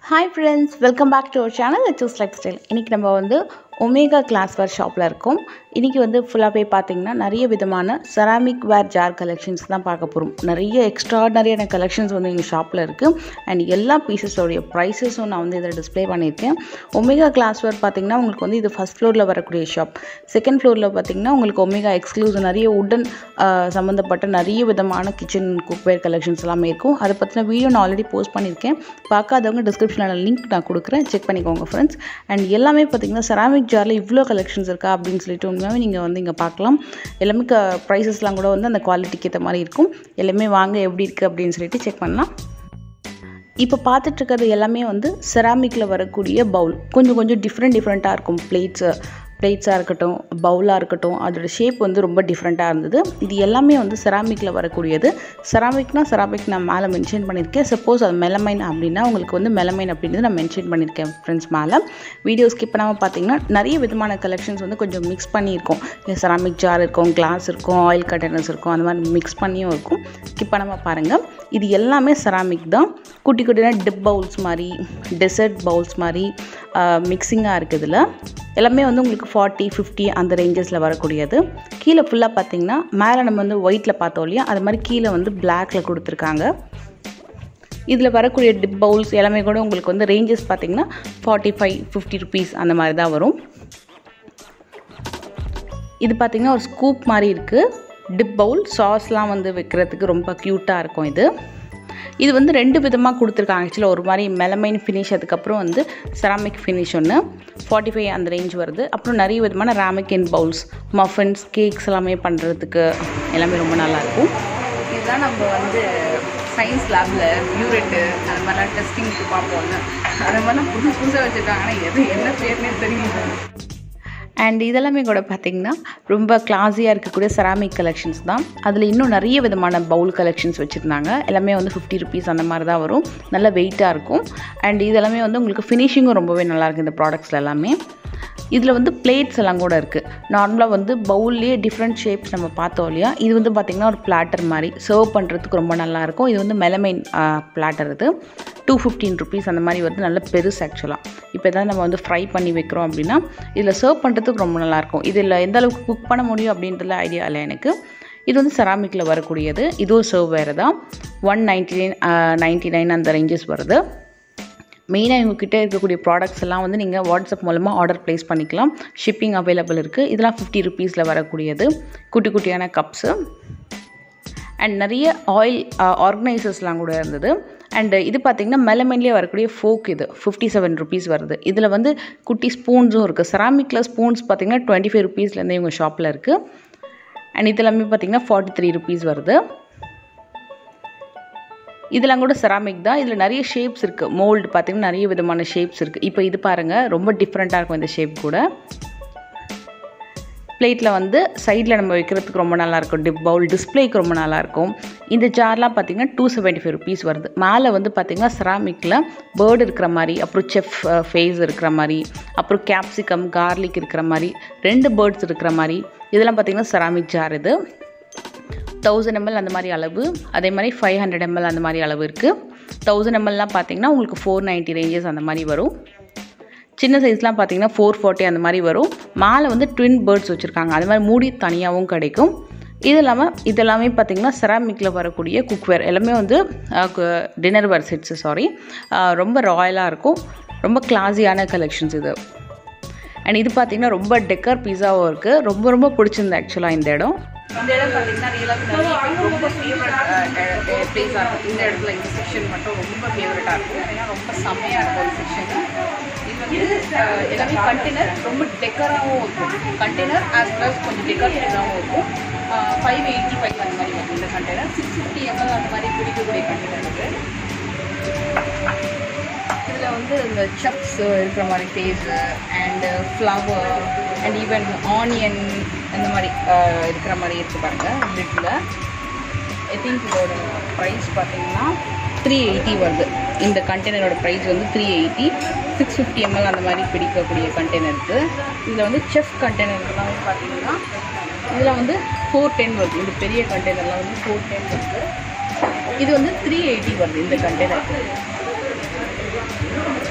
hi friends welcome back to our channel choose lifestyle இன்றைக்கி நம்ம வந்து omega class வேர் ஷாப்பில் இருக்கோம் இன்றைக்கி வந்து ஃபுல்லாக போய் பார்த்தீங்கன்னா நிறைய விதமான செராமிக் வேர் ஜார் கலெக்ஷன்ஸ் தான் பார்க்க போகிறோம் நிறைய எக்ஸ்ட்ராடனரியான கலெக்ஷன்ஸ் வந்து எங்கள் ஷாப்பில் இருக்குது அண்ட் எல்லா பீசஸோடைய ப்ரைஸஸும் நான் வந்து இதில் டிஸ்ப்ளே பண்ணியிருக்கேன் ஒமேகா கிளாஸ் வேர் பார்த்தீங்கன்னா உங்களுக்கு வந்து இது ஃபஸ்ட் ஃப்ளோரில் வரக்கூடிய ஷாப் செகண்ட் ஃப்ளோரில் பார்த்தீங்கன்னா உங்களுக்கு ஒமேகா எக்ஸ்க்ளூசிவ் நிறைய உடன் சம்மந்தப்பட்ட நிறைய விதமான கிச்சன் குக்வேர் கலெக்ஷன்ஸ் எல்லாமே இருக்கும் அதை பற்றின வீடியோ நான் ஆல்ரெடி போஸ்ட் பண்ணியிருக்கேன் பார்க்காதவங்க டிஸ்கிரிப்ஷனில் லிங்க் நான் கொடுக்குறேன் செக் பண்ணிக்கோங்க ஃப்ரெண்ட்ஸ் அண்ட் எல்லாமே பார்த்தீங்கன்னா செராமிக் ஜாரில் இவ்வளோ கலெக்ஷன்ஸ் இருக்கா அப்படின்னு சொல்லிட்டு உண்மையாகவே நீங்கள் வந்து இங்கே பார்க்கலாம் எல்லாமே க ப்ரைஸஸ்லாம் கூட வந்து அந்த குவாலிட்டிக்கு ஏற்ற மாதிரி இருக்கும் எல்லாமே வாங்க எப்படி இருக்குது அப்படின்னு சொல்லிட்டு செக் பண்ணலாம் இப்போ பார்த்துட்ருக்கிறது எல்லாமே வந்து செராமிக்கில் வரக்கூடிய பவுல் கொஞ்சம் கொஞ்சம் டிஃப்ரெண்ட் டிஃப்ரெண்ட்டாக இருக்கும் பிளேட்ஸு பிளேட்ஸாக இருக்கட்டும் பவுலாக இருக்கட்டும் அதோட ஷேப் வந்து ரொம்ப டிஃப்ரெண்ட்டாக இருந்தது இது எல்லாமே வந்து செராமிக்கில் வரக்கூடியது செராமிக்னா செராமிக் நான் மேலே மென்ஷன் பண்ணியிருக்கேன் சப்போஸ் அது மெலமைன் அப்படின்னா உங்களுக்கு வந்து மெலமைன் அப்படின்றது நான் மென்ஷன் பண்ணியிருக்கேன் ஃப்ரெண்ட்ஸ் மேலே வீடியோ ஸ்கிப் பண்ணாமல் பார்த்தீங்கன்னா நிறைய விதமான கலெக்ஷன்ஸ் வந்து கொஞ்சம் மிக்ஸ் பண்ணியிருக்கோம் செராமிக் ஜார் இருக்கும் கிளாஸ் இருக்கும் ஆயில் கண்டெய்னர்ஸ் இருக்கும் அந்த மாதிரி மிக்ஸ் பண்ணியும் இருக்கும் ஸ்கிப் பண்ணாமல் பாருங்கள் இது எல்லாமே செராமிக் தான் குட்டி குட்டினா டிப் பவுல்ஸ் மாதிரி டெசர்ட் பவுல்ஸ் மாதிரி மிக்சிங்காக இருக்குது இதில் எல்லாமே வந்து உங்களுக்கு ஃபார்ட்டி ஃபிஃப்டி அந்த ரேஞ்சஸில் வரக்கூடியது கீழே ஃபுல்லாக பார்த்தீங்கன்னா மேலே நம்ம வந்து ஒயிட்டில் பார்த்தோம் இல்லையா அது மாதிரி கீழே வந்து பிளாக்கில் கொடுத்துருக்காங்க இதில் வரக்கூடிய டிப் பவுல்ஸ் எல்லாமே கூட உங்களுக்கு வந்து ரேஞ்சஸ் பார்த்தீங்கன்னா ஃபார்ட்டி ஃபைவ் ஃபிஃப்டி ருபீஸ் அந்த மாதிரி தான் வரும் இது பார்த்திங்கன்னா ஒரு ஸ்கூப் மாதிரி இருக்குது டிப் பவுல் சாஸ்லாம் வந்து வைக்கிறதுக்கு ரொம்ப க்யூட்டாக இருக்கும் இது இது வந்து ரெண்டு விதமாக கொடுத்துருக்காங்க ஆக்சுவலாக ஒரு மாதிரி மெலமைன் ஃபினிஷ் அதுக்கப்புறம் வந்து செராமிக் ஃபினிஷ் ஒன்று ஃபார்ட்டி ஃபைவ் அந்த ரேஞ்ச் வருது அப்புறம் நிறைய விதமான ராமிக்கின் பவுல்ஸ் மஃபின்ஸ் கேக்ஸ் எல்லாமே பண்ணுறதுக்கு எல்லாமே ரொம்ப நல்லாயிருக்கும் இதுதான் நம்ம வந்து சயின்ஸ் லேபில் பியூரெட்டு அந்த மாதிரிலாம் டெஸ்டிங்க்கு பார்ப்போம்ல அந்த மாதிரிலாம் புதுசு புதுசாக வச்சுருக்காங்க ஆனால் எது என்ன பேர்னே தெரியல அண்ட் இதெல்லாமே கூட பார்த்திங்கன்னா ரொம்ப கிளாஸியாக இருக்கக்கூடிய செராமிக் கலெக்ஷன்ஸ் தான் அதில் இன்னும் நிறைய விதமான பவுல் கலெக்ஷன்ஸ் வச்சுருந்தாங்க எல்லாமே வந்து ஃபிஃப்டி ருபீஸ் அந்த மாதிரி தான் வரும் நல்ல வெயிட்டாக இருக்கும் அண்ட் இதெல்லாமே வந்து உங்களுக்கு ஃபினிஷிங்கும் ரொம்பவே நல்லாயிருக்கு இந்த ப்ராடக்ட்ஸில் எல்லாமே இதில் வந்து பிளேட்ஸ் எல்லாம் கூட இருக்குது நார்மலாக வந்து பவுல்லையே டிஃப்ரெண்ட் ஷேப்ஸ் நம்ம பார்த்தோம் இல்லையா இது வந்து பார்த்திங்கன்னா ஒரு பிளாட்டர் மாதிரி சர்வ் பண்ணுறதுக்கு ரொம்ப நல்லாயிருக்கும் இது வந்து மெலமைன் பிளாட்டர் இது டூ ஃபிஃப்டீன் ருபீஸ் அந்த மாதிரி வந்து நல்ல பெருசு ஆக்சுவலாக இப்போ எதாவது நம்ம வந்து ஃப்ரை பண்ணி வைக்கிறோம் அப்படின்னா இதில் சர்வ் பண்ணுறதுக்கு ரொம்ப நல்லாயிருக்கும் இதில் எந்த அளவுக்கு குக் பண்ண முடியும் அப்படின்றதுல ஐடியா இல்லை எனக்கு இது வந்து செராமிக்கில் வரக்கூடியது இதுவும் சர்வ் வேறு தான் one ninety nine ninety nine அந்த ரேஞ்சஸ் வருது மெயினாக இவங்கக்கிட்ட இருக்கக்கூடிய ப்ராடக்ட்ஸ் எல்லாம் வந்து நீங்கள் வாட்ஸ்அப் மூலமாக ஆர்டர் ப்ளேஸ் பண்ணிக்கலாம் ஷிப்பிங் அவைலபிள் இருக்குது இதெல்லாம் ஃபிஃப்டி ருபீஸில் வரக்கூடியது குட்டி குட்டியான கப்ஸு அண்ட் நிறைய ஆயில் ஆர்கனைசர்ஸ்லாம் கூட இருந்தது அண்டு இது பார்த்திங்கன்னா மெலமென்லேயே வரக்கூடிய ஃபோக் இது ஃபிஃப்டி செவன் ருபீஸ் வருது இதில் வந்து குட்டி ஸ்பூன்ஸும் இருக்குது செராமிக்கில் ஸ்பூன்ஸ் பார்த்திங்கன்னா டுவெண்ட்டி ஃபைவ் ருபீஸ்லேருந்து இவங்க ஷாப்பில் இருக்குது அண்ட் இது எல்லாமே பார்த்திங்கன்னா ஃபார்ட்டி த்ரீ ருபீஸ் வருது இதெல்லாம் கூட செராமிக் தான் இதில் நிறைய ஷேப்ஸ் இருக்குது மோல்டு பார்த்திங்கன்னா நிறைய விதமான ஷேப்ஸ் இருக்குது இப்போ இது பாருங்கள் ரொம்ப டிஃப்ரெண்ட்டாக இருக்கும் இந்த ஷேப் கூட பிளேட்டில் வந்து சைடில் நம்ம வைக்கிறதுக்கு ரொம்ப நல்லாயிருக்கும் டிப் பவுல் டிஸ்பிளேக்கு ரொம்ப நல்லாயிருக்கும் இந்த ஜார்லாம் பார்த்திங்கன்னா டூ செவன்ட்டி ஃபைவ் ருபீஸ் வருது மேலே வந்து பார்த்திங்கன்னா செராமிக்கில் பேர்டு இருக்கிற மாதிரி அப்புறம் செஃப் ஃபேஸ் இருக்கிற மாதிரி அப்புறம் கேப்சிகம் கார்லிக் இருக்கிற மாதிரி ரெண்டு பேர்ட்ஸ் இருக்கிற மாதிரி இதெல்லாம் பார்த்திங்கன்னா செராமிக் ஜார் இது தௌசண்ட் எம்எல் அந்த மாதிரி அளவு அதே மாதிரி ஃபைவ் ஹண்ட்ரட் எம்எல் அந்த மாதிரி அளவு இருக்குது தௌசண்ட் எம்எல்லாம் பார்த்தீங்கன்னா உங்களுக்கு ஃபோர் நைன்ட்டி ரேஞ்சஸ் அந்த மாதிரி வரும் சின்ன சைஸ்லாம் பார்த்தீங்கன்னா ஃபோர் ஃபார்ட்டி அந்த மாதிரி வரும் மேலே வந்து ட்வின் பேர்ட்ஸ் வச்சுருக்காங்க அது மாதிரி மூடி தனியாகவும் கிடைக்கும் இது இல்லாமல் இது எல்லாமே பார்த்திங்கன்னா செராமிக்கில் வரக்கூடிய குக்வேர் எல்லாமே வந்து டின்னர் வேர் செட்ஸு சாரி ரொம்ப ராயலாக இருக்கும் ரொம்ப கிளாஸியான கலெக்ஷன்ஸ் இது அண்ட் இது பார்த்திங்கன்னா ரொம்ப டெக்கர் பீஸாவும் இருக்குது ரொம்ப ரொம்ப பிடிச்சிருந்து ஆக்சுவலாக இந்த இடம் இந்த இடம் பார்த்தீங்கன்னா ரியலாக நிறைய பேருக்கு ரொம்ப ஃபேவரட் பிளேஸாக இருக்கும் இந்த இடத்துல இந்த செக்ஷன் மட்டும் ரொம்ப ஃபேவரட்டாக இருக்கும் ஏன்னா ரொம்ப செம்மையாக இருக்கும் இந்த செக்ஷன் இது வந்து அஹ், எல்லாமே கண்டெய்னர் ரொம்ப டெக்கராகவும் இருக்கும் கண்டெய்னர் ஆஸ் ப்ளஸ் கொஞ்சம் டெக்கரேட்டிவாகவும் இருக்கும் ஃபைவ் எயிட்டி ஃபைவ் அந்த மாதிரி வரும் இந்த கண்டெய்னர் சிக்ஸ் ஃபிஃப்டி எம்எல் அந்த மாதிரி பிடிக்கக்கூடிய கண்டெய்னர் இது இதில் வந்து இந்த சப்ஸ் இருக்கிற மாதிரி face and flower and even onion அந்த மாதிரி அஹ், இருக்கிற மாதிரி இருக்குது பாருங்கள் லிட்டில் ஐ திங்க் இதோட ப்ரைஸ் பார்த்தீங்கன்னா த்ரீ எயிட்டி வருது இந்த கண்டெய்னரோட ப்ரைஸ் வந்து three eighty six fifty ML அந்த மாதிரி பிடிக்கக்கூடிய கண்டெய்னருக்கு இதில் வந்து செஃப் கண்டெய்னர்லாம் வந்து பார்த்தீங்கன்னா இதில் வந்து ஃபோர் டென் வருது இந்த பெரிய கண்டெய்னரில் வந்து ஃபோர் டென் வருது இது வந்து த்ரீ எயிட்டி வருது இந்த கண்டெய்னர்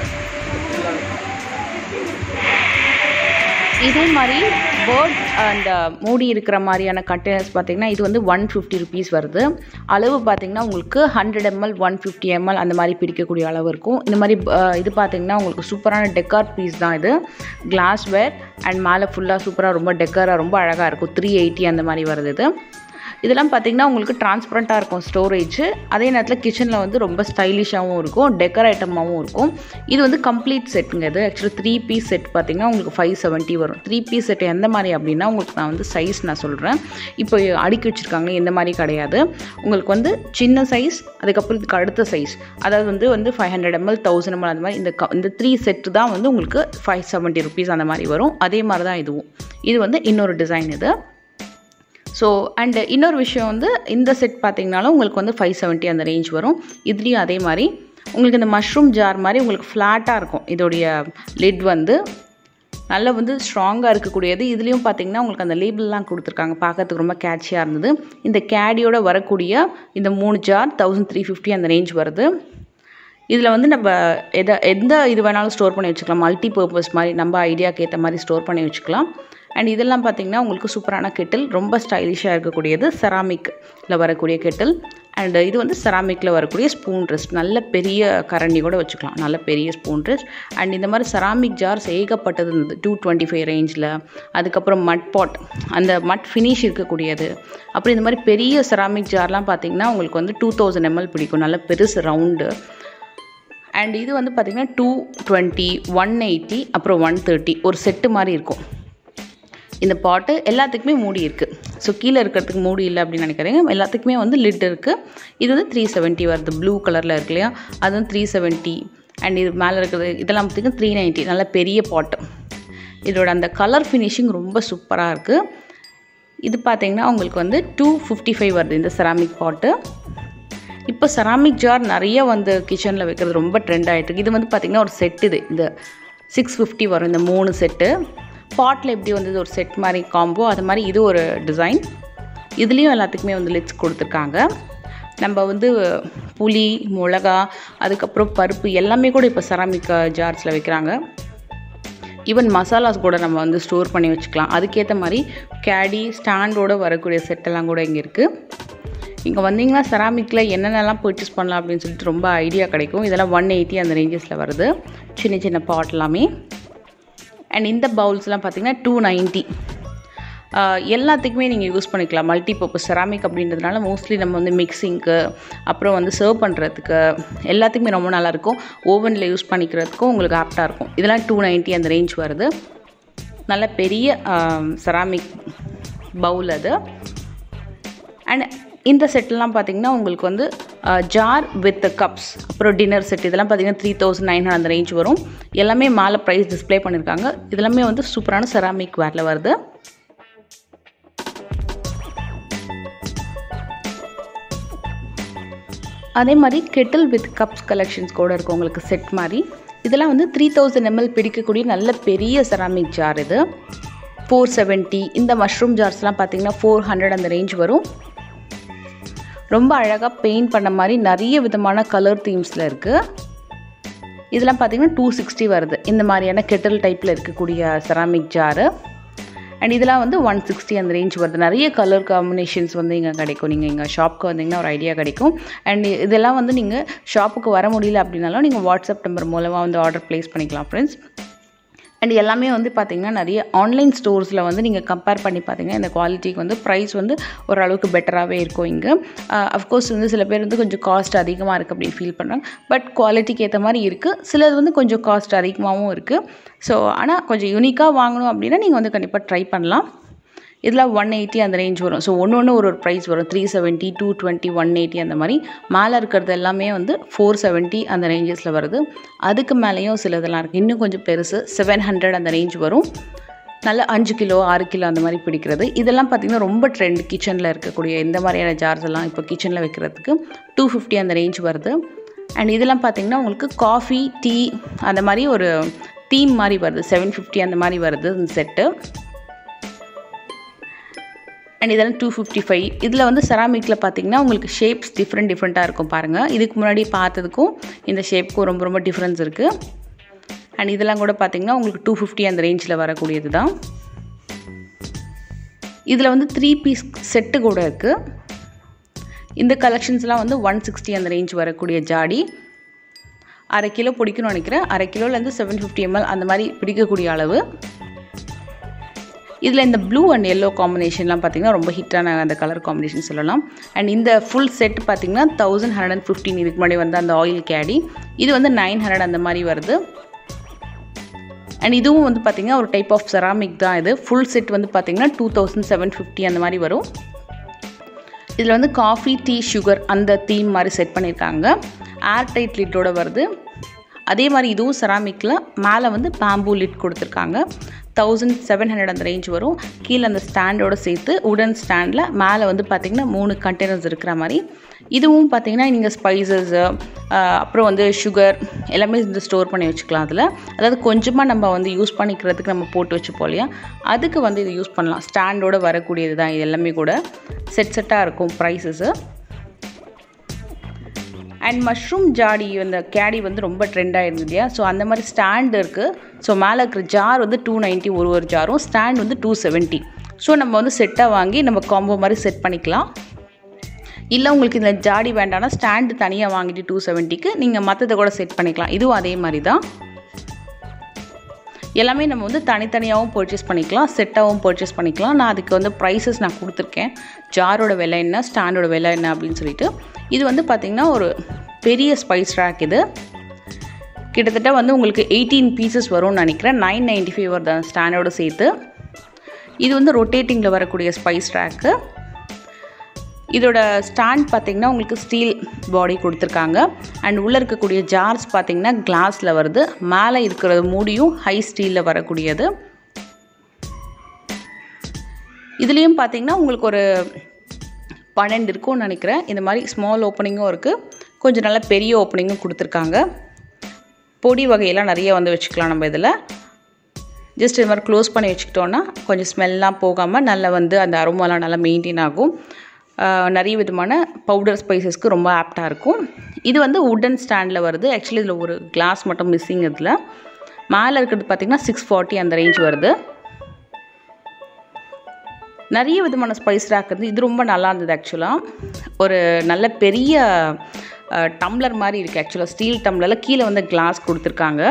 இதே மாதிரி பேர்ட் அந்த மூடி இருக்கிற மாதிரியான கண்டெய்னர்ஸ் பார்த்தீங்கன்னா இது வந்து ஒன் ஃபிஃப்டி ருபீஸ் வருது அளவு பார்த்தீங்கன்னா உங்களுக்கு hundred ML one fifty ML அந்த மாதிரி பிடிக்கக்கூடிய அளவு இருக்கும் இந்த மாதிரி அஹ், இது பார்த்தீங்கன்னா உங்களுக்கு சூப்பரான டெக்கார் பீஸ் தான் இது கிளாஸ்வேர் அண்ட் மேலே ஃபுல்லாக சூப்பராக ரொம்ப டெக்கராக ரொம்ப அழகாக இருக்கும் த்ரீ எயிட்டி அந்த மாதிரி வருது இது இதெல்லாம் பார்த்தீங்கன்னா உங்களுக்கு டிரான்ஸ்பரண்ட்டாக இருக்கும் ஸ்டோரேஜ் அதே நேரத்தில் கிச்சனில் வந்து ரொம்ப ஸ்டைலிஷாகவும் இருக்கும் டெக்கர் ஐட்டமாகவும் இருக்கும் இது வந்து கம்ப்ளீட் செட்டுங்க இது ஆக்சுவலி த்ரீ பீஸ் செட் பார்த்தீங்கன்னா உங்களுக்கு ஃபைவ் செவன்ட்டி வரும் த்ரீ பீஸ் செட் எந்த மாதிரி அப்படின்னா உங்களுக்கு நான் வந்து சைஸ் நான் சொல்கிறேன் இப்போ அடுக்கி வச்சுருக்காங்க இந்த மாதிரி கிடையாது உங்களுக்கு வந்து சின்ன சைஸ் அதுக்கப்புறம் இதுக்கு அடுத்த சைஸ் அதாவது வந்து வந்து five hundred ML thousand ML அந்த மாதிரி இந்த க- இந்த த்ரீ செட்டு தான் வந்து உங்களுக்கு ஃபைவ் செவன்ட்டி ருபீஸ் அந்த மாதிரி வரும் அதே மாதிரி தான் இதுவும் இது வந்து இன்னொரு டிசைன் இது ஸோ அண்ட் இன்னொரு விஷயம் வந்து இந்த செட் பார்த்தீங்கனாலும் உங்களுக்கு வந்து ஃபைவ் செவன்ட்டி அந்த ரேஞ்ச் வரும் இதுலேயும் அதே மாதிரி உங்களுக்கு இந்த மஷ்ரூம் ஜார் மாதிரி உங்களுக்கு ஃப்ளாட்டாக இருக்கும் இதோடைய லிட் வந்து நல்ல வந்து ஸ்ட்ராங்காக இருக்கக்கூடியது இதுலேயும் பார்த்தீங்கன்னா உங்களுக்கு அந்த லேபிள்லாம் கொடுத்துருக்காங்க பார்க்கறதுக்கு ரொம்ப கேட்சியாக இருந்தது இந்த கேடியோட வரக்கூடிய இந்த மூணு ஜார் தௌசண்ட் த்ரீ ஃபிஃப்டி அந்த ரேஞ்ச் வருது இதில் வந்து நம்ம எதை எந்த இது வேணாலும் ஸ்டோர் பண்ணி வச்சுக்கலாம் மல்டி பர்பஸ் மாதிரி நம்ம ஐடியாவுக்கு ஏற்ற மாதிரி ஸ்டோர் பண்ணி வச்சுக்கலாம் அண்ட் இதெல்லாம் பார்த்தீங்கன்னா உங்களுக்கு சூப்பரான கெட்டில் ரொம்ப ஸ்டைலிஷாக இருக்கக்கூடியது செராமிக்கில் வரக்கூடிய கெட்டில் அண்ட் இது வந்து செராமிக்கில் வரக்கூடிய ஸ்பூன் ரெஸ்ட் நல்ல பெரிய கரண்டி கூட வச்சுக்கலாம் நல்ல பெரிய ஸ்பூன் ரெஸ்ட் அண்ட் இந்த மாதிரி செராமிக் ஜார்ஸ் ஏகப்பட்டது இருந்தது டூ டுவெண்ட்டி ஃபைவ் ரேஞ்சில் அதுக்கப்புறம் மட் பாட் அந்த மட் ஃபினிஷ் இருக்கக்கூடியது அப்புறம் இந்த மாதிரி பெரிய செராமிக் ஜார்லாம் பார்த்தீங்கன்னா உங்களுக்கு வந்து டூ தௌசண்ட் எம்எல் பிடிக்கும் நல்ல பெருசு ரவுண்டு அண்ட் இது வந்து பார்த்திங்கன்னா டூ டுவெண்ட்டி ஒன் எயிட்டி அப்புறம் ஒன் தேர்ட்டி ஒரு செட்டு மாதிரி இருக்கும் இந்த பாட்டு எல்லாத்துக்குமே மூடி இருக்குது ஸோ கீழே இருக்கிறதுக்கு மூடி இல்லை அப்படின்னு நினைக்கிறீங்க எல்லாத்துக்குமே வந்து லிட் இருக்குது இது வந்து த்ரீ செவன்ட்டி வருது ப்ளூ கலரில் இருக்கு இல்லையா அது வந்து த்ரீ செவன்ட்டி அண்ட் இது மேலே இருக்கிறது இதெல்லாம் பார்த்திங்கன்னா த்ரீ நைன்ட்டி நல்ல பெரிய பாட்டு இதோட அந்த கலர் ஃபினிஷிங் ரொம்ப சூப்பராக இருக்குது இது பார்த்தீங்கன்னா உங்களுக்கு வந்து டூ ஃபிஃப்டி ஃபைவ் வருது இந்த செராமிக் பாட்டு இப்போ செராமிக் ஜார் நிறைய வந்து கிச்சனில் வைக்கிறது ரொம்ப ட்ரெண்ட் ஆகிட்டு இருக்கு இது வந்து பார்த்திங்கன்னா ஒரு செட் இது இந்த சிக்ஸ் ஃபிஃப்டி வரும் இந்த மூணு செட்டு பாட்டில் எப்படி வந்தது ஒரு செட் மாதிரி காம்போ அது மாதிரி இது ஒரு டிசைன் இதுலேயும் எல்லாத்துக்குமே வந்து லிட்ஸ் கொடுத்துருக்காங்க நம்ம வந்து புளி மிளகா அதுக்கப்புறம் பருப்பு எல்லாமே கூட இப்போ செராமிக் ஜார்ஸில் வைக்கிறாங்க ஈவன் மசாலாஸ் கூட நம்ம வந்து ஸ்டோர் பண்ணி வச்சுக்கலாம் அதுக்கேற்ற மாதிரி கேடி ஸ்டாண்டோட வரக்கூடிய செட்டெல்லாம் கூட இங்கே இருக்குது இங்கே வந்தீங்கன்னா செராமிக்கில் என்னென்னலாம் பர்ச்சேஸ் பண்ணலாம் அப்படின்னு சொல்லிட்டு ரொம்ப ஐடியா கிடைக்கும் இதெல்லாம் ஒன் எயிட்டி அந்த ரேஞ்சஸில் வருது சின்ன சின்ன பாட் எல்லாமே அண்ட் இந்த பவுல்ஸ்லாம் பார்த்தீங்கன்னா டூ நைன்ட்டி எல்லாத்துக்குமே நீங்கள் யூஸ் பண்ணிக்கலாம் மல்டி பர்பஸ் செராமிக் அப்படின்றதுனால மோஸ்ட்லி நம்ம வந்து மிக்சிங்க்கு அப்புறம் வந்து சர்வ் பண்ணுறதுக்கு எல்லாத்துக்குமே ரொம்ப நல்லாயிருக்கும் ஓவனில் யூஸ் பண்ணிக்கிறதுக்கும் உங்களுக்கு ஆப்டாக இருக்கும் இதெல்லாம் டூ நைன்ட்டி அந்த ரேஞ்ச் வருது நல்ல பெரிய செராமிக் பவுல் அது அண்ட் இந்த செட்லாம் பார்த்தீங்கன்னா உங்களுக்கு வந்து ஜார் வித் கப்ஸ் அப்புறம் டின்னர் செட் இதெல்லாம் பார்த்தீங்கன்னா த்ரீ தௌசண்ட் நைன் ஹண்ட்ரட் அந்த ரேஞ்ச் வரும் எல்லாமே மேலே ப்ரைஸ் டிஸ்ப்ளே பண்ணியிருக்காங்க இதெல்லாமே வந்து சூப்பரான செராமிக் வேரில் வருது அதே மாதிரி கெட்டில் வித் கப்ஸ் கலெக்ஷன்ஸ் கூட இருக்கும் உங்களுக்கு செட் மாதிரி இதெல்லாம் வந்து த்ரீ தௌசண்ட் எம்எல் பிடிக்கக்கூடிய நல்ல பெரிய செராமிக் ஜார் இது ஃபோர் செவன்ட்டி இந்த மஷ்ரூம் ஜார்ஸ்லாம் பார்த்தீங்கன்னா ஃபோர் ஹண்ட்ரட் அந்த ரேஞ்ச் வரும் ரொம்ப அழகாக பெயிண்ட் பண்ண மாதிரி நிறைய விதமான கலர் தீம்ஸில் இருக்குது இதெல்லாம் பார்த்தீங்கன்னா டூ சிக்ஸ்டி வருது இந்த மாதிரியான கெட்டில் டைப்பில் இருக்கக்கூடிய செராமிக் ஜாரு அண்ட் இதெல்லாம் வந்து ஒன் சிக்ஸ்டி அந்த ரேஞ்ச் வருது நிறைய கலர் காம்பினேஷன்ஸ் வந்து இங்கே கிடைக்கும் நீங்கள் எங்கள் ஷாப்புக்கு வந்தீங்கன்னா ஒரு ஐடியா கிடைக்கும் அண்ட் இதெல்லாம் வந்து நீங்கள் ஷாப்புக்கு வர முடியல அப்படின்னாலும் நீங்கள் வாட்ஸ்அப் நம்பர் மூலமாக வந்து ஆர்டர் ப்ளேஸ் பண்ணிக்கலாம் ஃப்ரெண்ட்ஸ் அண்ட் எல்லாமே வந்து பார்த்திங்கன்னா நிறைய ஆன்லைன் ஸ்டோர்ஸில் வந்து நீங்கள் கம்பேர் பண்ணி பார்த்தீங்கன்னா இந்த குவாலிட்டிக்கு வந்து ப்ரைஸ் வந்து ஓரளவுக்கு பெட்டராகவே இருக்கும் இங்கே அஃப்கோர்ஸ் வந்து சில பேர் வந்து கொஞ்சம் காஸ்ட் அதிகமாக இருக்குது அப்படின்னு ஃபீல் பண்ணுறாங்க பட் குவாலிட்டிக்கு ஏற்ற மாதிரி இருக்குது சிலது வந்து கொஞ்சம் காஸ்ட் அதிகமாகவும் இருக்குது ஸோ ஆனால் கொஞ்சம் யூனிக்காக வாங்கணும் அப்படின்னா நீங்கள் வந்து கண்டிப்பாக ட்ரை பண்ணலாம் இதில் ஒன் எயிட்டி அந்த ரேஞ்ச் வரும் ஸோ ஒன்று ஒன்று ஒரு ஒரு ப்ரைஸ் வரும் three seventy two twenty one eighty அந்த மாதிரி மேலே இருக்கிறது எல்லாமே வந்து ஃபோர் செவன்ட்டி அந்த ரேஞ்சஸில் வருது அதுக்கு மேலேயும் சிலதெல்லாம் இருக்குது இன்னும் கொஞ்சம் பெருசு செவன் ஹண்ட்ரட் அந்த ரேஞ்ச் வரும் நல்ல அஞ்சு கிலோ ஆறு கிலோ அந்த மாதிரி பிடிக்கிறது இதெல்லாம் பார்த்திங்கன்னா ரொம்ப ட்ரெண்ட் கிச்சனில் இருக்கக்கூடிய இந்த மாதிரியான ஜார்ஸ் எல்லாம் இப்போ கிச்சனில் வைக்கிறதுக்கு டூ ஃபிஃப்டி அந்த ரேஞ்ச் வருது அண்ட் இதெல்லாம் பார்த்திங்கன்னா உங்களுக்கு காஃபி டீ அந்த மாதிரி ஒரு தீம் மாதிரி வருது செவன் ஃபிஃப்டி அந்த மாதிரி வருது இந்த செட்டு அண்ட் இதெல்லாம் டூ ஃபிஃப்டி ஃபைவ் இதில் வந்து செராமிக்கில் பார்த்தீங்கன்னா உங்களுக்கு ஷேப்ஸ் டிஃப்ரெண்ட் டிஃப்ரெண்ட்டாக இருக்கும் பாருங்கள் இதுக்கு முன்னாடி பார்த்ததுக்கும் இந்த ஷேப்புக்கும் ரொம்ப ரொம்ப டிஃப்ரென்ஸ் இருக்குது அண்ட் இதெல்லாம் கூட பார்த்தீங்கன்னா உங்களுக்கு டூ ஃபிஃப்டி அந்த ரேஞ்சில் வரக்கூடியது தான் இதில் வந்து த்ரீ பீஸ் செட்டு கூட இருக்குது இந்த கலெக்ஷன்ஸ்லாம் வந்து ஒன் சிக்ஸ்டி அந்த ரேஞ்ச் வரக்கூடிய ஜாடி அரை கிலோ பிடிக்கணும்னு நினைக்கிறேன் அரை கிலோலேருந்து செவன் ஃபிஃப்டி எம்எல் அந்த மாதிரி பிடிக்கக்கூடிய அளவு இதில் இந்த ப்ளூ அண்ட் எல்லோ காம்பினேஷன்லாம் பார்த்திங்கன்னா ரொம்ப ஹிட்டான அந்த கலர் காம்பினேஷன் சொல்லலாம் அண்ட் இந்த ஃபுல் செட் பார்த்திங்கன்னா தௌசண்ட் ஹண்ட்ரட் அண்ட் ஃபிஃப்டின் இதுக்கு முன்னாடி வந்து அந்த ஆயில் கேடி இது வந்து நைன் ஹண்ட்ரட் அந்த மாதிரி வருது அண்ட் இதுவும் வந்து பார்த்திங்கன்னா ஒரு டைப் ஆஃப் செராமிக் தான் இது ஃபுல் செட் வந்து பார்த்திங்கன்னா டூ தௌசண்ட் செவன் ஃபிஃப்டி அந்த மாதிரி வரும் இதில் வந்து காஃபி டீ சுகர் அந்த தீம் மாதிரி செட் பண்ணியிருக்காங்க ஏர் டைட் லிட்டோட வருது அதே மாதிரி இதுவும் செராமிக்கில் மேலே வந்து பேம்பூ லிட் கொடுத்துருக்காங்க தௌசண்ட் செவன் ஹண்ட்ரட் அந்த ரேஞ்ச் வரும் கீழே அந்த ஸ்டாண்டோட சேர்த்து உடன் ஸ்டாண்டில் மேலே வந்து பார்த்திங்கன்னா மூணு கண்டெய்னர்ஸ் இருக்கிற மாதிரி இதுவும் பார்த்திங்கன்னா நீங்கள் ஸ்பைசஸ்ஸு அப்புறம் வந்து சுகர் எல்லாமே இந்த ஸ்டோர் பண்ணி வச்சுக்கலாம் அதில் அதாவது கொஞ்சமாக நம்ம வந்து யூஸ் பண்ணிக்கிறதுக்கு நம்ம போட்டு வச்சுப்போம் இல்லையா அதுக்கு வந்து இது யூஸ் பண்ணலாம் ஸ்டாண்டோட வரக்கூடியது தான் இது எல்லாமே கூட செட் செட்டாக இருக்கும் ப்ரைஸஸ்ஸு அண்ட் மஷ்ரூம் ஜாடி அந்த கேடி வந்து ரொம்ப ட்ரெண்டாக இருந்தது இல்லையா ஸோ அந்த மாதிரி ஸ்டாண்ட் இருக்குது ஸோ மேலே இருக்கிற ஜார் வந்து டூ நைன்ட்டி ஒரு ஒரு ஜாரும் ஸ்டாண்ட் வந்து டூ செவன்ட்டி ஸோ நம்ம வந்து செட்டாக வாங்கி நம்ம காம்போ மாதிரி செட் பண்ணிக்கலாம் இல்லை உங்களுக்கு இந்த ஜாடி வேண்டாம்னா ஸ்டாண்டு தனியாக வாங்கிட்டு டூ செவன்ட்டிக்கு நீங்கள் மற்றதை கூட செட் பண்ணிக்கலாம் இதுவும் அதே மாதிரி தான் எல்லாமே நம்ம வந்து தனித்தனியாகவும் பர்ச்சேஸ் பண்ணிக்கலாம் செட்டாகவும் பர்ச்சேஸ் பண்ணிக்கலாம் நான் அதுக்கு வந்து ப்ரைஸஸ் நான் கொடுத்துருக்கேன் ஜாரோட விலை என்ன ஸ்டாண்டோட விலை என்ன அப்படின்னு சொல்லிட்டு இது வந்து பார்த்திங்கன்னா ஒரு பெரிய ஸ்பைஸ் ரேக் இது கிட்டத்தட்ட வந்து உங்களுக்கு எயிட்டீன் பீசஸ் வரும்னு நினைக்கிறேன் நைன் நைன்ட்டி ஃபைவ் வருது ஸ்டாண்டோட சேர்த்து இது வந்து ரொட்டேட்டிங்கில் வரக்கூடிய ஸ்பைஸ் ரேக்கு இதோட ஸ்டாண்ட் பார்த்திங்கன்னா உங்களுக்கு ஸ்டீல் பாடி கொடுத்துருக்காங்க அண்ட் உள்ளே இருக்கக்கூடிய ஜார்ஸ் பார்த்திங்கன்னா கிளாஸில் வருது மேலே இருக்கிற மூடியும் ஹை ஸ்டீலில் வரக்கூடியது இதுலேயும் பார்த்திங்கன்னா உங்களுக்கு ஒரு பன்னெண்டு இருக்கும்னு நினைக்கிறேன் இந்த மாதிரி ஸ்மால் ஓப்பனிங்கும் இருக்குது கொஞ்சம் நல்ல பெரிய ஓப்பனிங்கும் கொடுத்துருக்காங்க பொடி வகையெல்லாம் நிறைய வந்து வச்சுக்கலாம் நம்ம இதில் ஜஸ்ட் இது மாதிரி க்ளோஸ் பண்ணி வச்சுக்கிட்டோன்னா கொஞ்சம் ஸ்மெல்லாம் போகாமல் நல்லா வந்து அந்த அரோமாலாம் நல்லா மெயின்டைன் ஆகும் நிறைய விதமான பவுடர் ஸ்பைசஸ்க்கு ரொம்ப ஆப்டாக இருக்கும் இது வந்து உடன் ஸ்டாண்டில் வருது ஆக்சுவலி இதில் ஒரு கிளாஸ் மட்டும் மிஸ்ஸிங் இதில் மேலே இருக்கிறது பார்த்திங்கன்னா சிக்ஸ் ஃபார்ட்டி அந்த ரேஞ்ச் வருது நிறைய விதமான ஸ்பைஸ் ரேக் இருந்து இது ரொம்ப நல்லா இருந்தது ஆக்சுவலாக ஒரு நல்ல பெரிய டம்ளர் மாதிரி இருக்குது ஆக்சுவலாக ஸ்டீல் டம்ளரில் கீழே வந்து கிளாஸ் கொடுத்துருக்காங்க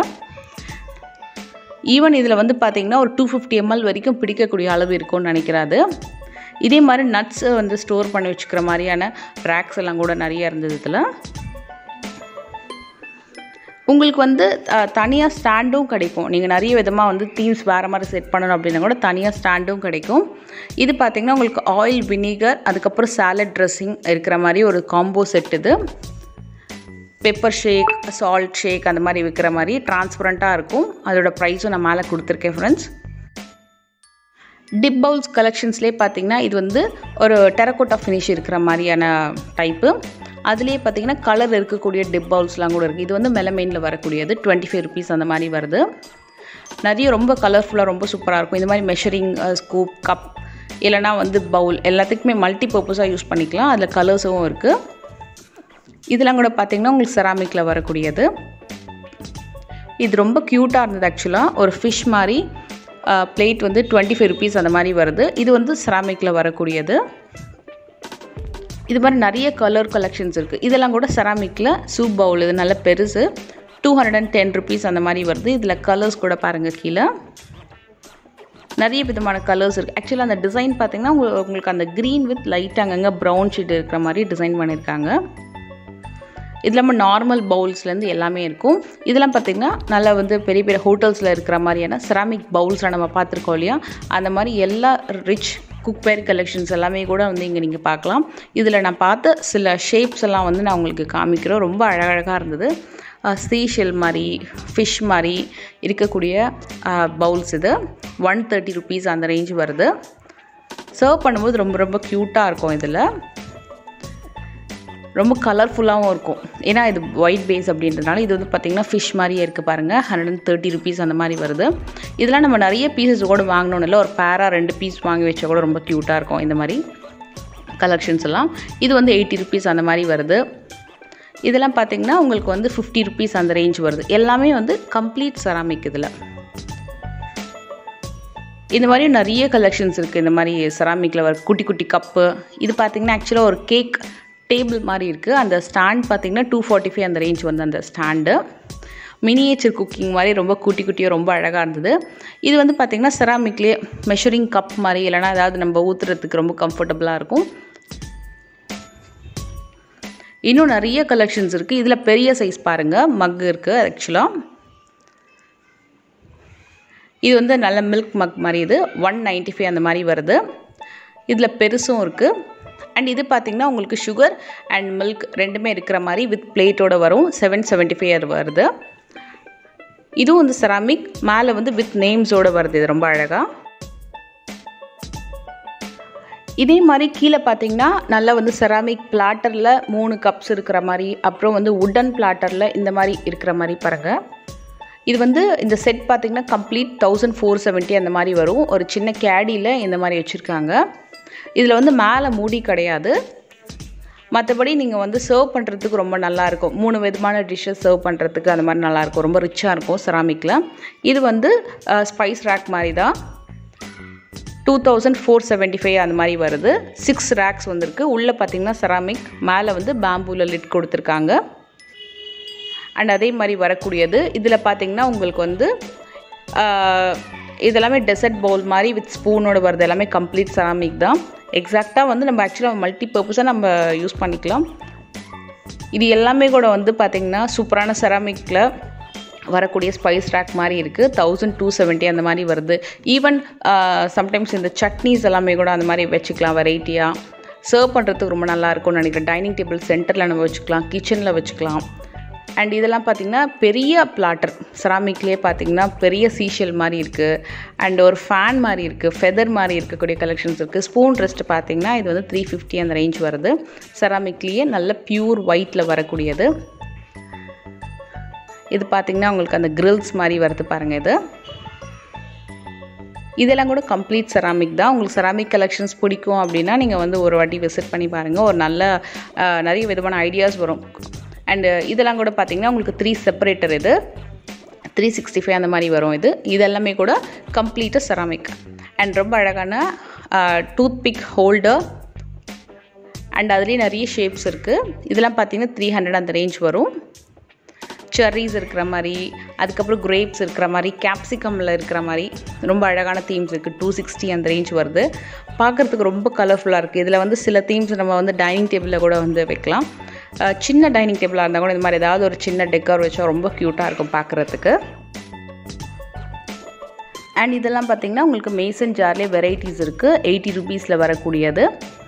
ஈவன் இதில் வந்து பார்த்திங்கன்னா ஒரு டூ ஃபிஃப்டி எம்எல் வரைக்கும் பிடிக்கக்கூடிய அளவு இருக்கும்னு நினைக்கிறாது இதே மாதிரி நட்ஸ் வந்து ஸ்டோர் பண்ணி வச்சுக்கிற மாதிரியான ரேக்ஸ் எல்லாம் கூட நிறைய இருந்தது இதில் உங்களுக்கு வந்து தனியாக ஸ்டாண்டும் கிடைக்கும் நீங்கள் நிறைய விதமாக வந்து தீம்ஸ் வேறு மாதிரி செட் பண்ணணும் அப்படின்னா கூட தனியாக ஸ்டாண்டும் கிடைக்கும் இது பார்த்திங்கன்னா உங்களுக்கு ஆயில் வினிகர் அதுக்கப்புறம் சாலட் ட்ரெஸ்ஸிங் இருக்கிற மாதிரி ஒரு காம்போ செட் இது பெப்பர் ஷேக் சால்ட் ஷேக் அந்த மாதிரி விற்கிற மாதிரி டிரான்ஸ்பரண்ட்டாக இருக்கும் அதோட ப்ரைஸும் நான் மேலே கொடுத்துருக்கேன் ஃப்ரெண்ட்ஸ் டிப் பவுல்ஸ் கலெக்ஷன்ஸ்லேயே பார்த்தீங்கன்னா இது வந்து ஒரு டெரக்கோட்டா ஃபினிஷ் இருக்கிற மாதிரியான டைப்பு அதுலேயே பார்த்தீங்கன்னா கலர் இருக்கக்கூடிய டிப் பவுல்ஸ்லாம் கூட இருக்குது இது வந்து மெலமெயினில் வரக்கூடியது டுவெண்ட்டி ஃபைவ் ருபீஸ் அந்த மாதிரி வருது நிறைய ரொம்ப கலர்ஃபுல்லாக ரொம்ப சூப்பராக இருக்கும் இந்த மாதிரி மெஷரிங் ஸ்கூப் கப் இல்லைனா வந்து பவுல் எல்லாத்துக்குமே மல்டி பர்பஸாக யூஸ் பண்ணிக்கலாம் அதில் கலர்ஸும் இருக்குது இதெல்லாம் கூட பார்த்திங்கன்னா உங்களுக்கு செராமிக்கில் வரக்கூடியது இது ரொம்ப க்யூட்டாக இருந்தது ஆக்சுவலாக ஒரு ஃபிஷ் மாதிரி பிளேட் வந்து டுவெண்ட்டி ஃபைவ் ருபீஸ் அந்த மாதிரி வருது இது வந்து செராமிக்கில் வரக்கூடியது இது மாதிரி நிறைய கலர் கலெக்ஷன்ஸ் இருக்குது இதெல்லாம் கூட செராமிக்கில் சூப் பவுல் இது நல்ல பெருசு two hundred and ten rupees அந்த மாதிரி வருது இதில் கலர்ஸ் கூட பாருங்கள் கீழே நிறைய விதமான கலர்ஸ் இருக்குது ஆக்சுவலாக அந்த டிசைன் பார்த்திங்கன்னா உங்களுக்கு அந்த க்ரீன் வித் லைட் அங்கங்கே ப்ரௌன் ஷீட் இருக்கிற மாதிரி டிசைன் பண்ணியிருக்காங்க இது இல்லாமல் நார்மல் பவுல்ஸ்லேருந்து எல்லாமே இருக்கும் இதெல்லாம் பார்த்திங்கன்னா நல்லா வந்து பெரிய பெரிய ஹோட்டல்ஸில் இருக்கிற மாதிரியான செராமிக் பவுல்ஸில் நம்ம பார்த்துருக்கோம் இல்லையா அந்த மாதிரி எல்லா ரிச் குக்வேர் கலெக்ஷன்ஸ் எல்லாமே கூட வந்து இங்கே நீங்கள் பார்க்கலாம் இதில் நான் பார்த்த சில ஷேப்ஸ் எல்லாம் வந்து நான் உங்களுக்கு காமிக்கிறேன் ரொம்ப அழகழகாக இருந்தது சீஷெல் மாதிரி ஃபிஷ் மாதிரி இருக்கக்கூடிய பவுல்ஸ் இது ஒன் தேர்ட்டி ருபீஸ் அந்த ரேஞ்ச் வருது சர்வ் பண்ணும்போது ரொம்ப ரொம்ப க்யூட்டாக இருக்கும் இதில் ரொம்ப கலர்ஃபுல்லாகவும் இருக்கும் ஏன்னா இது ஒயிட் பேஸ் அப்படின்றதுனால இது வந்து பார்த்திங்கன்னா ஃபிஷ் மாதிரியே இருக்குது பாருங்கள் ஹண்ட்ரட் அண்ட் தேர்ட்டி ருபீஸ் அந்த மாதிரி வருது இதெல்லாம் நம்ம நிறைய பீசஸ் கூட வாங்கணும்னு இல்லை ஒரு பேராக ரெண்டு பீஸ் வாங்கி வச்சா கூட ரொம்ப க்யூட்டாக இருக்கும் இந்த மாதிரி கலெக்ஷன்ஸ் எல்லாம் இது வந்து எயிட்டி ருபீஸ் அந்த மாதிரி வருது இதெல்லாம் பார்த்திங்கன்னா உங்களுக்கு வந்து ஃபிஃப்டி ருபீஸ் அந்த ரேஞ்ச் வருது எல்லாமே வந்து கம்ப்ளீட் செராமிக் இதில் இந்த மாதிரி நிறைய கலெக்ஷன்ஸ் இருக்குது இந்த மாதிரி செராமிக்கில் வர குட்டி குட்டி கப்பு இது பார்த்திங்கன்னா ஆக்சுவலாக ஒரு கேக் டேபிள் மாதிரி இருக்குது அந்த ஸ்டாண்ட் பார்த்திங்கன்னா டூ ஃபார்ட்டி ஃபைவ் அந்த ரேஞ்ச் வந்து அந்த ஸ்டாண்டு மினியேச்சர் குக்கிங் மாதிரி ரொம்ப குட்டி குட்டியாக ரொம்ப அழகாக இருந்தது இது வந்து பார்த்திங்கன்னா செராமிக்லேயே மெஷரிங் கப் மாதிரி இல்லைனா ஏதாவது நம்ம ஊற்றுறதுக்கு ரொம்ப கம்ஃபர்டபுளாக இருக்கும் இன்னும் நிறைய கலெக்ஷன்ஸ் இருக்குது இதில் பெரிய சைஸ் பாருங்கள் மக் இருக்குது ஆக்சுவலாக இது வந்து நல்ல மில்க் மக் மாதிரி இது ஒன் நைன்ட்டி ஃபைவ் அந்த மாதிரி வருது இதில் பெருசும் இருக்குது அண்ட் இது பார்த்திங்கன்னா உங்களுக்கு சுகர் அண்ட் மில்க் ரெண்டுமே இருக்கிற மாதிரி வித் பிளேட்டோட வரும் செவன் செவன்ட்டி ஃபைவ் வருது இதுவும் வந்து செராமிக் மேலே வந்து வித் நேம்ஸோடு வருது இது ரொம்ப அழகாக இதே மாதிரி கீழே பார்த்தீங்கன்னா நல்லா வந்து செராமிக் பிளாட்டரில் மூணு கப்ஸ் இருக்கிற மாதிரி அப்புறம் வந்து உட்டன் பிளாட்டரில் இந்த மாதிரி இருக்கிற மாதிரி பாருங்கள் இது வந்து இந்த செட் பார்த்திங்கன்னா கம்ப்ளீட் தௌசண்ட் ஃபோர் செவன்ட்டி அந்த மாதிரி வரும் ஒரு சின்ன கேடியில் இந்த மாதிரி வச்சுருக்காங்க இதில் வந்து மேலே மூடி கிடையாது மற்றபடி நீங்கள் வந்து சர்வ் பண்ணுறதுக்கு ரொம்ப நல்லாயிருக்கும் மூணு விதமான டிஷ்ஷஸ் சர்வ் பண்ணுறதுக்கு அந்த மாதிரி நல்லாயிருக்கும் ரொம்ப ரிச்சாக இருக்கும் செராமிக்கில் இது வந்து ஸ்பைஸ் ரேக் மாதிரி தான் two thousand four seventy five அந்த மாதிரி வருது சிக்ஸ் ரேக்ஸ் வந்திருக்கு உள்ளே பார்த்தீங்கன்னா செராமிக் மேலே வந்து பேம்பூவில் லிட் கொடுத்துருக்காங்க அண்ட் அதே மாதிரி வரக்கூடியது இதில் பார்த்தீங்கன்னா உங்களுக்கு வந்து இதெல்லாமே டெசர்ட் பவுல் மாதிரி வித் ஸ்பூனோட வருது எல்லாமே கம்ப்ளீட் செராமிக் தான் எக்ஸாக்டாக வந்து நம்ம ஆக்சுவலாக மல்டி பர்பஸாக நம்ம யூஸ் பண்ணிக்கலாம் இது எல்லாமே கூட வந்து பார்த்திங்கன்னா சூப்பரான செராமிக்கில் வரக்கூடிய ஸ்பைஸ் ரேக் மாதிரி இருக்குது தௌசண்ட் டூ செவன்ட்டி அந்த மாதிரி வருது ஈவன் சம்டைம்ஸ் இந்த சட்னிஸ் எல்லாமே கூட அந்த மாதிரி வச்சுக்கலாம் வெரைட்டியாக சர்வ் பண்ணுறதுக்கு ரொம்ப நல்லாயிருக்கும்னு நினைக்கிறேன் டைனிங் டேபிள் சென்டரில் நம்ம வச்சுக்கலாம் கிச்சனில் வச்சுக்கலாம் அண்ட் இதெல்லாம் பார்த்திங்கன்னா பெரிய பிளாட்டர் செராமிக்லேயே பார்த்திங்கன்னா பெரிய சீஷல் மாதிரி இருக்குது அண்ட் ஒரு ஃபேன் மாதிரி இருக்குது ஃபெதர் மாதிரி இருக்கக்கூடிய கலெக்ஷன்ஸ் இருக்குது ஸ்பூன் ரெஸ்ட் பார்த்திங்கன்னா இது வந்து த்ரீ ஃபிஃப்டி அந்த ரேஞ்ச் வருது செராமிக்லேயே நல்ல பியூர் ஒயிட்டில் வரக்கூடியது இது பார்த்திங்கன்னா உங்களுக்கு அந்த கிரில்ஸ் மாதிரி வருது பாருங்கள் இது இதெல்லாம் கூட கம்ப்ளீட் செராமிக் தான் உங்களுக்கு செராமிக் கலெக்ஷன்ஸ் பிடிக்கும் அப்படின்னா நீங்கள் வந்து ஒரு வாட்டி விசிட் பண்ணி பாருங்கள் ஒரு நல்ல நிறைய விதமான ஐடியாஸ் வரும் அண்டு இதெல்லாம் கூட பார்த்திங்கன்னா உங்களுக்கு த்ரீ செப்பரேட்டர் இது த்ரீ சிக்ஸ்டி ஃபைவ் அந்த மாதிரி வரும் இது இதெல்லாமே கூட கம்ப்ளீட்டாக செராமிக் அண்ட் ரொம்ப அழகான டூத் பிக் ஹோல்டர் அண்ட் அதுலேயே நிறைய ஷேப்ஸ் இருக்குது இதெல்லாம் பார்த்திங்கன்னா த்ரீ ஹண்ட்ரட் அந்த ரேஞ்ச் வரும் செர்ரிஸ் இருக்கிற மாதிரி அதுக்கப்புறம் கிரேப்ஸ் இருக்கிற மாதிரி கேப்சிகமில் இருக்கிற மாதிரி ரொம்ப அழகான தீம்ஸ் இருக்குது டூ சிக்ஸ்டி அந்த ரேஞ்ச் வருது பார்க்குறதுக்கு ரொம்ப கலர்ஃபுல்லாக இருக்குது இதில் வந்து சில தீம்ஸ் நம்ம வந்து டைனிங் டேபிளில் கூட வந்து வைக்கலாம் சின்ன டைனிங் டேபிளாக இருந்தால் கூட இந்த மாதிரி ஏதாவது ஒரு சின்ன டெக்கர் வச்சா ரொம்ப க்யூட்டாக இருக்கும் பார்க்குறதுக்கு அண்ட் இதெல்லாம் பார்த்திங்கன்னா உங்களுக்கு மேசன் ஜார்லேயே வெரைட்டிஸ் இருக்குது எயிட்டி ருபீஸில் வரக்கூடியது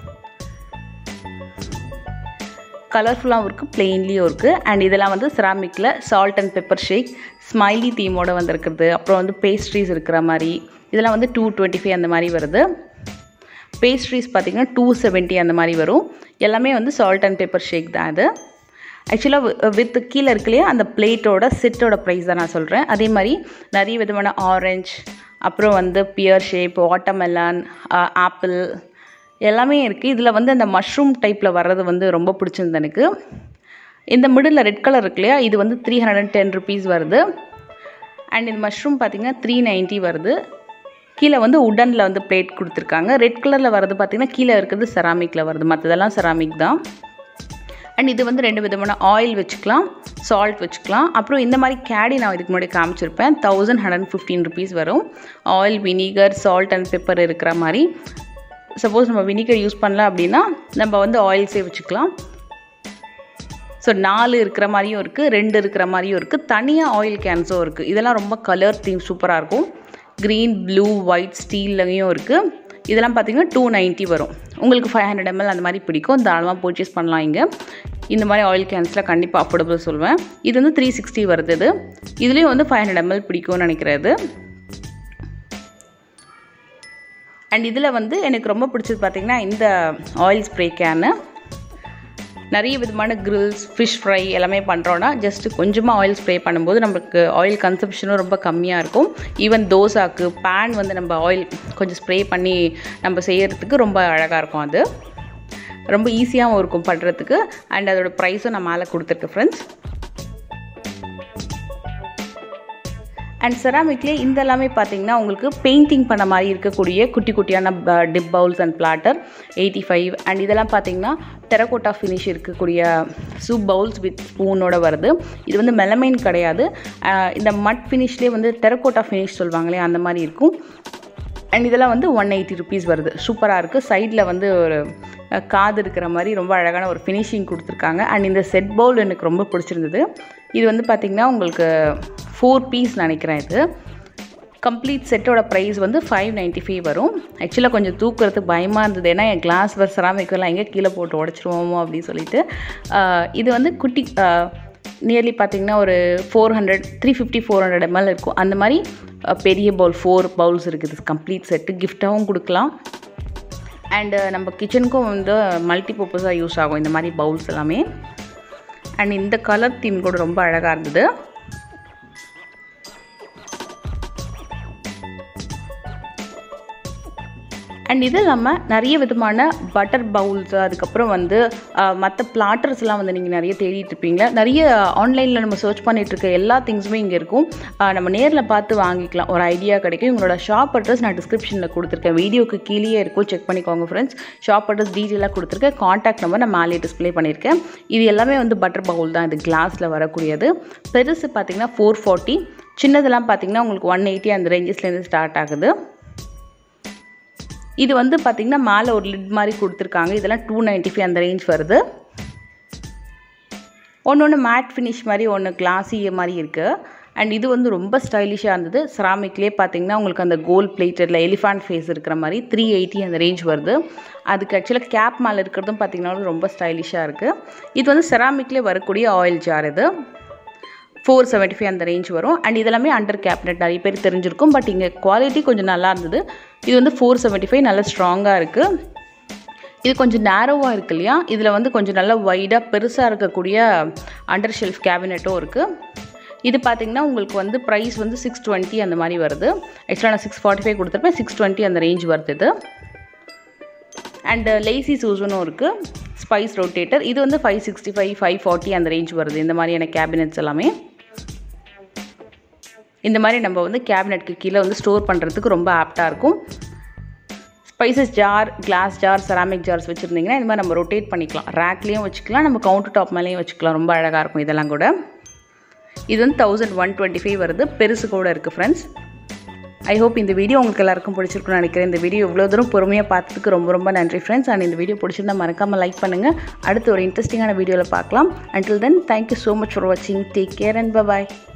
கலர்ஃபுல்லாகவும் இருக்குது பிளெயின்லேயும் இருக்குது அண்ட் இதெல்லாம் வந்து செராமிக்கில் salt and pepper shake smiley தீமோட வந்திருக்குது அப்புறம் வந்து பேஸ்ட்ரீஸ் இருக்கிற மாதிரி இதெல்லாம் வந்து டூ டுவெண்ட்டி ஃபைவ் அந்த மாதிரி வருது பேஸ்ட்ரீஸ் பார்த்திங்கன்னா டூ செவன்ட்டி அந்த மாதிரி வரும் எல்லாமே வந்து சால்ட் அண்ட் பெப்பர் ஷேக் தான் அது ஆக்சுவலாக வித் கீழே இருக்கு இல்லையா அந்த பிளேட்டோட செட்டோட ப்ரைஸ் தான் நான் சொல்கிறேன் அதே மாதிரி நிறைய விதமான ஆரஞ்ச் அப்புறம் வந்து பியர் ஷேப் வாட்டர்மெலான் ஆப்பிள் எல்லாமே இருக்குது இதில் வந்து அந்த மஷ்ரூம் டைப்பில் வர்றது வந்து ரொம்ப பிடிச்சிருந்து எனக்கு இந்த மிடில் ரெட் கலர் இருக்கு இல்லையா இது வந்து three hundred and ten rupees வருது அண்ட் இந்த மஷ்ரூம் பார்த்திங்கன்னா த்ரீ நைன்ட்டி வருது கீழே வந்து உடனில் வந்து பிளேட் கொடுத்துருக்காங்க ரெட் கலரில் வரது பார்த்திங்கன்னா கீழே இருக்கிறது செராமிக்கில் வருது மற்றதெல்லாம் செராமிக் தான் அண்ட் இது வந்து ரெண்டு விதமான ஆயில் வச்சுக்கலாம் சால்ட் வச்சுக்கலாம் அப்புறம் இந்த மாதிரி கேடி நான் இதுக்கு முன்னாடி காமிச்சிருப்பேன் தௌசண்ட் ஹண்ட்ரட் ஃபிஃப்டீன் ருபீஸ் வரும் oil vinegar salt and pepper இருக்கிற மாதிரி சப்போஸ் நம்ம வினிகர் யூஸ் பண்ணல அப்படின்னா நம்ம வந்து ஆயில்ஸே வச்சுக்கலாம் ஸோ நாலு இருக்கிற மாதிரியும் இருக்குது ரெண்டு இருக்கிற மாதிரியும் இருக்குது தனியாக ஆயில் கேன்ஸும் இருக்குது இதெல்லாம் ரொம்ப கலர் தீம் சூப்பராக இருக்கும் க்ரீன் ப்ளூ ஒயிட் ஸ்டீல்லையும் இருக்குது இதெல்லாம் பார்த்தீங்கன்னா டூ நைன்ட்டி வரும் உங்களுக்கு ஃபைவ் ஹண்ட்ரட் எம்எல் அந்த மாதிரி பிடிக்கும் தாராளமாக பர்ச்சேஸ் பண்ணலாம் இங்கே இந்த மாதிரி ஆயில் கேன்ஸில் கண்டிப்பாக அஃபோர்டபுள் சொல்வேன் இது வந்து த்ரீ சிக்ஸ்டி வருது இது இதுலேயும் வந்து ஃபைவ் ஹண்ட்ரட் எம்எல் பிடிக்கும்னு நினைக்கிறது அண்ட் இதில் வந்து எனக்கு ரொம்ப பிடிச்சது பார்த்திங்கன்னா இந்த ஆயில் ஸ்ப்ரே கேனு நிறைய விதமான கிரில்ஸ் ஃபிஷ் ஃப்ரை எல்லாமே பண்ணுறோன்னா ஜஸ்ட்டு கொஞ்சமாக ஆயில் ஸ்ப்ரே பண்ணும்போது நமக்கு ஆயில் கன்சம்ஷனும் ரொம்ப கம்மியாக இருக்கும் ஈவன் தோசாக்கு பேன் வந்து நம்ம ஆயில் கொஞ்சம் ஸ்ப்ரே பண்ணி நம்ம செய்கிறதுக்கு ரொம்ப அழகாக இருக்கும் அது ரொம்ப ஈஸியாகவும் இருக்கும் பண்ணுறதுக்கு அண்ட் அதோட ப்ரைஸும் நான் மேலே கொடுத்துருக்கேன் ஃப்ரெண்ட்ஸ் அண்ட் செராமிக்லேயே இந்த எல்லாமே பார்த்தீங்கன்னா உங்களுக்கு பெயிண்டிங் பண்ண மாதிரி இருக்கக்கூடிய குட்டி குட்டியான dip bowls and platter eighty five and இதெல்லாம் பார்த்தீங்கன்னா டெரகோட்டா ஃபினிஷ் இருக்கக்கூடிய சூப் பவுல்ஸ் வித் ஸ்பூனோட வருது இது வந்து மெலமைன் கிடையாது அஹ் இந்த மட் ஃபினிஷ்லேயே வந்து டெரகோட்டா ஃபினிஷ் சொல்லுவாங்களே அந்த மாதிரி இருக்கும் அண்ட் இதெல்லாம் வந்து ஒன் எயிட்டி ருபீஸ் வருது சூப்பராக இருக்குது சைடில் வந்து ஒரு அஹ், காது இருக்கிற மாதிரி ரொம்ப அழகான ஒரு ஃபினிஷிங் கொடுத்துருக்காங்க அண்ட் இந்த செட் பவுல் எனக்கு ரொம்ப பிடிச்சிருந்தது இது வந்து பார்த்திங்கன்னா உங்களுக்கு ஃபோர் பீஸ் நினைக்கிறேன் இது கம்ப்ளீட் செட்டோட ப்ரைஸ் வந்து ஃபைவ் நைன்ட்டி ஃபைவ் வரும் ஆக்சுவலாக கொஞ்சம் தூக்குறதுக்கு பயமாக இருந்தது ஏன்னா என் கிளாஸ் வர் செராமிக்கெல்லாம் எங்கே கீழே போட்டு உடச்சிருவோமோ அப்படின்னு சொல்லிட்டு ஆஹ் இது வந்து குட்டி நியர்லி பார்த்தீங்கன்னா ஒரு four hundred three fifty four hundred ML இருக்கும் அந்த மாதிரி ஆஹ் பெரிய பவுல் ஃபோர் பவுல்ஸ் இருக்குது கம்ப்ளீட் செட்டு கிஃப்டாகவும் கொடுக்கலாம் அண்டு நம்ம கிச்சனுக்கும் வந்து மல்டி பர்பஸாக யூஸ் ஆகும் இந்த மாதிரி பவுல்ஸ் எல்லாமே அண்ட் இந்த கலர் தீம் கூட ரொம்ப அழகாக இருந்தது அண்ட் இது இல்லாமல் நிறைய விதமான பட்டர் பவுல்ஸ் அதுக்கப்புறம் வந்து மற்ற பிளாட்டர்ஸ்லாம் வந்து நீங்கள் நிறைய தேடிட்டு இருப்பீங்க நிறைய ஆன்லைனில் நம்ம சர்ச் பண்ணிட்டு இருக்க எல்லா திங்ஸுமே இங்கே இருக்கும் ஆஹ் நம்ம நேரில் பார்த்து வாங்கிக்கலாம் ஒரு ஐடியா கிடைக்கும் உங்களோட ஷாப் அட்ரஸ் நான் டிஸ்கிரிப்ஷனில் கொடுத்துருக்கேன் வீடியோக்கு கீழேயே இருக்கும் செக் பண்ணிக்கோங்க ஃப்ரெண்ட்ஸ் ஷாப் அட்ரஸ் டீட்டெயிலாக கொடுத்துருக்கேன் காண்டாக்ட் நம்பர் நான் மேலே டிஸ்ப்ளே பண்ணியிருக்கேன் இது எல்லாமே வந்து பட்டர் பவுல் தான் இது கிளாஸில் வரக்கூடியது பெருசு பார்த்தீங்கன்னா ஃபோர் ஃபார்ட்டி சின்னதெல்லாம் பார்த்தீங்கன்னா உங்களுக்கு ஒன் எயிட்டி அந்த ரேஞ்சஸ்லேருந்து ஸ்டார்ட் ஆகுது இது வந்து பார்த்திங்கன்னா மேலே ஒரு லிட் மாதிரி கொடுத்துருக்காங்க இதெல்லாம் டூ நைன்ட்டி ஃபைவ் அந்த ரேஞ்ச் வருது ஒன்று ஒன்று மேட் ஃபினிஷ் மாதிரி ஒன்று கிளாஸி மாதிரி இருக்குது அண்ட் இது வந்து ரொம்ப ஸ்டைலிஷாக இருந்தது செராமிக்லேயே பார்த்தீங்கன்னா உங்களுக்கு அந்த கோல்ட் பிளேட்டடில் எலிஃபண்ட் ஃபேஸ் இருக்கிற மாதிரி த்ரீ எயிட்டி அந்த ரேஞ்ச் வருது அதுக்கு ஆக்சுவலாக கேப் மேலே இருக்கிறதும் பார்த்தீங்கன்னா ரொம்ப ஸ்டைலிஷாக இருக்குது இது வந்து செராமிக்லேயே வரக்கூடிய ஆயில் ஜார் இது ஃபோர் செவன்ட்டி ஃபைவ் அந்த ரேஞ்ச் வரும் அண்ட் இதெல்லாமே அண்டர் கேபினட் நிறைய பேர் தெரிஞ்சிருக்கும் பட் இங்கே குவாலிட்டி கொஞ்சம் நல்லா இருந்தது இது வந்து ஃபோர் செவன்ட்டி ஃபைவ் நல்லா ஸ்ட்ராங்காக இருக்குது இது கொஞ்சம் நேரோவாக இருக்கு இல்லையா இதில் வந்து கொஞ்சம் நல்லா வைடாக பெருசாக இருக்கக்கூடிய அண்டர் ஷெல்ஃப் கேபினெட்டும் இருக்குது இது பார்த்தீங்கன்னா உங்களுக்கு வந்து ப்ரைஸ் வந்து சிக்ஸ் டுவெண்ட்டி அந்த மாதிரி வருது ஆக்சுவலாக நான் சிக்ஸ் ஃபார்ட்டி ஃபைவ் கொடுத்துருப்பேன் சிக்ஸ் டுவெண்ட்டி அந்த ரேஞ்ச் வருது இது அண்டு லேசி சூசனும் இருக்குது ஸ்பைஸ் ரொட்டேட்டர் இது வந்து five sixty five five forty அந்த ரேஞ்ச் வருது இந்த மாதிரியான கேபினெட்ஸ் எல்லாமே இந்த மாதிரி நம்ம வந்து கேபினெட்க்கு கீழே வந்து ஸ்டோர் பண்ணுறதுக்கு ரொம்ப ஆப்டாக இருக்கும் spices jar glass jar ceramic jars வச்சுருந்தீங்கன்னா இந்த மாதிரி நம்ம ரொட்டேட் பண்ணிக்கலாம் ரேக்லேயும் வச்சுக்கலாம் நம்ம கவுண்டர் டாப் மேலேயும் வச்சுக்கலாம் ரொம்ப அழகாக இருக்கும் இதெல்லாம் கூட இது வந்து தௌசண்ட் ஒன் டுவெண்ட்டி ஃபைவ் வருது பெருசு கூட இருக்குது ஃப்ரெண்ட்ஸ் ஐ ஹோப் இந்த வீடியோ உங்களுக்கு எல்லாருக்கும் பிடிச்சிருக்குன்னு நினைக்கிறேன் இந்த வீடியோ இவ்வளோ தூரம் பொறுமையாக பார்த்ததுக்கு ரொம்ப ரொம்ப நன்றி ஃப்ரெண்ட்ஸ் அண்ட் இந்த வீடியோ பிடிச்சிருந்தா மறக்காமல் லைக் பண்ணுங்கள் அடுத்து ஒரு இன்ட்ரெஸ்டிங்கான வீடியோவில் பார்க்கலாம் until then thank you so much for வாட்சிங் டேக் கேர் அண்ட் பாய்